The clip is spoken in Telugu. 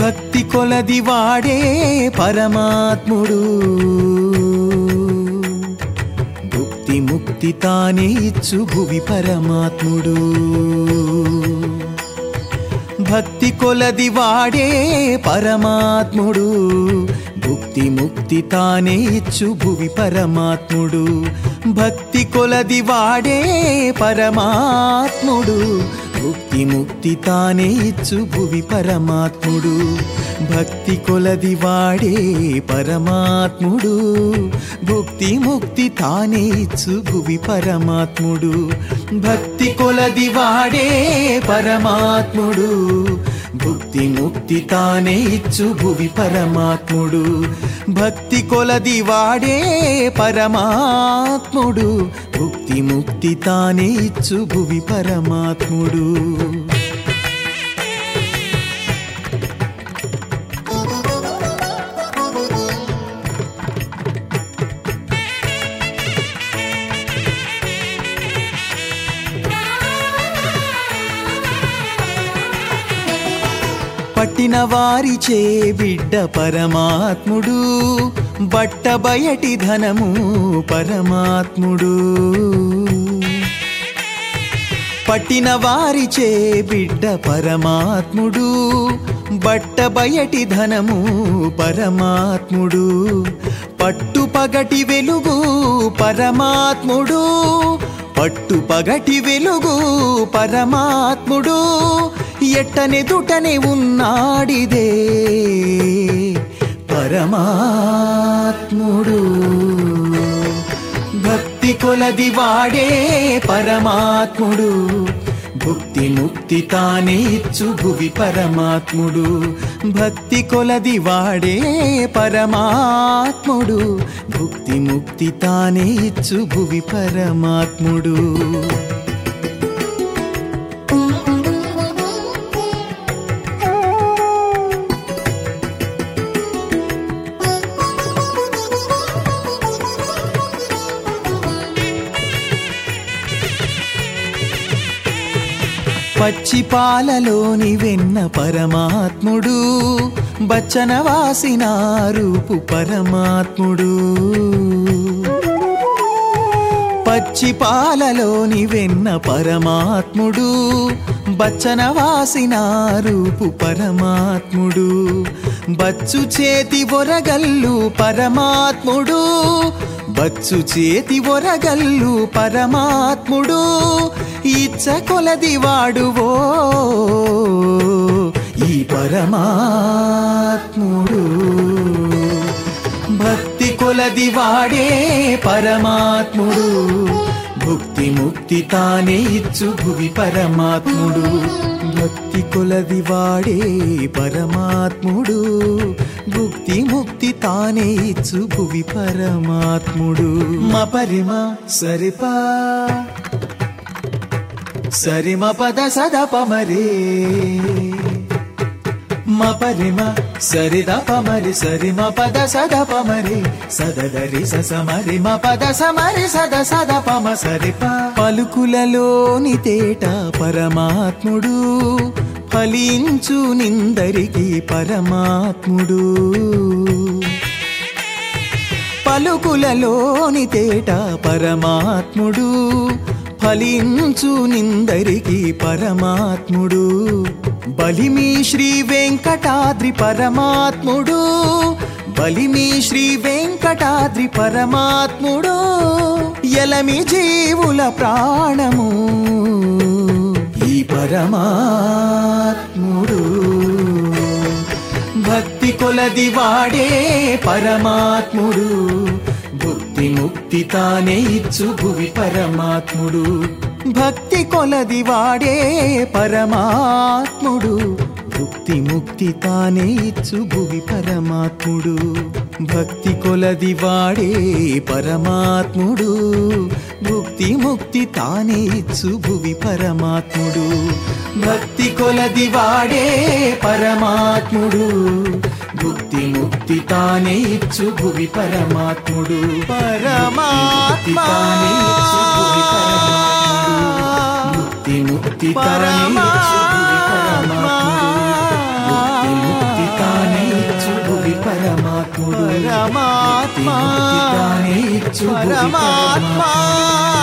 భక్తి కొలది వాడే పరమాత్ముడు భుక్తి ముక్తి తానే ఇచ్చు భువి పరమాత్ముడు భక్తి కొలది వాడే పరమాత్ముడు భుక్తి ముక్తి తానే ఇచ్చు భువి పరమాత్ముడు భక్తి కొలది వాడే పరమాత్ముడు భుక్తి ముక్తి తానే ఇచ్చు భువి పరమాత్ముడు భక్తి కొలది వాడే పరమాత్ముడు భుక్తి ముక్తి తానే ఇచ్చు భువి పరమాత్ముడు భక్తి కొలది వాడే పరమాత్ముడు భుక్తి ముక్తి తానే ఇచ్చు భువి పరమాత్ముడు భక్తి కొలది వాడే పరమాత్ముడు భుక్తి ముక్తి తానే ఇచ్చు భువి పరమాత్ముడు పట్టిన వారిచే బిడ్డ పరమాత్ముడు బట్ట బయటి ధనము పరమాత్ముడు పట్టిన వారిచే బిడ్డ పరమాత్ముడు బట్ట బయటి ధనము పరమాత్ముడు పట్టు పగటి వెలుగు పరమాత్ముడు పట్టు పగటి వెలుగు పరమాత్ముడు ఎట్టనెదుటనే ఉన్నాడిదే పరమాత్ముడు భక్తి కొలది వాడే పరమాత్ముడు భుక్తి ముక్తి తానే ఇచ్చు భువి పరమాత్ముడు భక్తి కొలది వాడే పరమాత్ముడు భుక్తి ముక్తి తానే ఇచ్చు భువి పరమాత్ముడు పచ్చి పాలలోని వెన్న పరమాత్ముడు బచ్చన వాసిన రూపు పరమాత్ముడు పచ్చి పాలలోని వెన్న పరమాత్ముడు బచ్చన వాసిన రూపు పరమాత్ముడు బచ్చు చేతి ఒరగల్లు పరమాత్ముడు బచ్చు చేతి ఒరగల్లు పరమాత్ముడు ఇచ్చ కొలది వాడువో ఈ పరమాత్ముడు భక్తి కొలది వాడే పరమాత్ముడు భుక్తి ముక్తి తానే ఇచ్చు భువి పరమాత్ముడు భక్తి కొలది వాడే పరమాత్ముడు భుక్తి ముక్తి తానే ఇచ్చు భువి పరమాత్ముడు మా పరిమ సరిపా సరిమ పద సదప మరే మ పరిమ సరిద పమరి సరిమ పద సద పమరి సదదరి సస మరి మ పద సమరి సద సద పమ సరిప పలుకులలోని తేట పరమాత్ముడు ఫలించు నిందరికి పరమాత్ముడు పలుకులలోని తేట పరమాత్ముడు ఫలించు నిందరికి పరమాత్ముడు బలిమి శ్రీ వెంకటాద్రి పరమాత్ముడు బలిమి శ్రీ వెంకటాద్రి పరమాత్ముడు ఎలమి జీవుల ప్రాణము ఈ పరమాత్ముడు భక్తి కొలది వాడే పరమాత్ముడు భక్తి ముక్తి తానే ఇచ్చు భువి పరమాత్ముడు భక్తి కొలది వాడే పరమాత్ముడు భక్తి ముక్తి తానే ఇచ్చు భువి పరమాత్ముడు భక్తి కొలది వాడే పరమాత్ముడు భక్తి ముక్తి తానే ఇచ్చు భువి పరమాత్ముడు భక్తి కొలది వాడే పరమాత్ముడు భక్తి ముక్తి తానే ఇచ్చు భువి పరమాత్ముడు పరమాత్మ తానే ఇచ్చు భువి పరమాత్ముడు భక్తి ముక్తి తానే ఇచ్చు భువి పరమాత్ముడు భక్తి ముక్తి ఇచ్చు భువి పరమాత్మ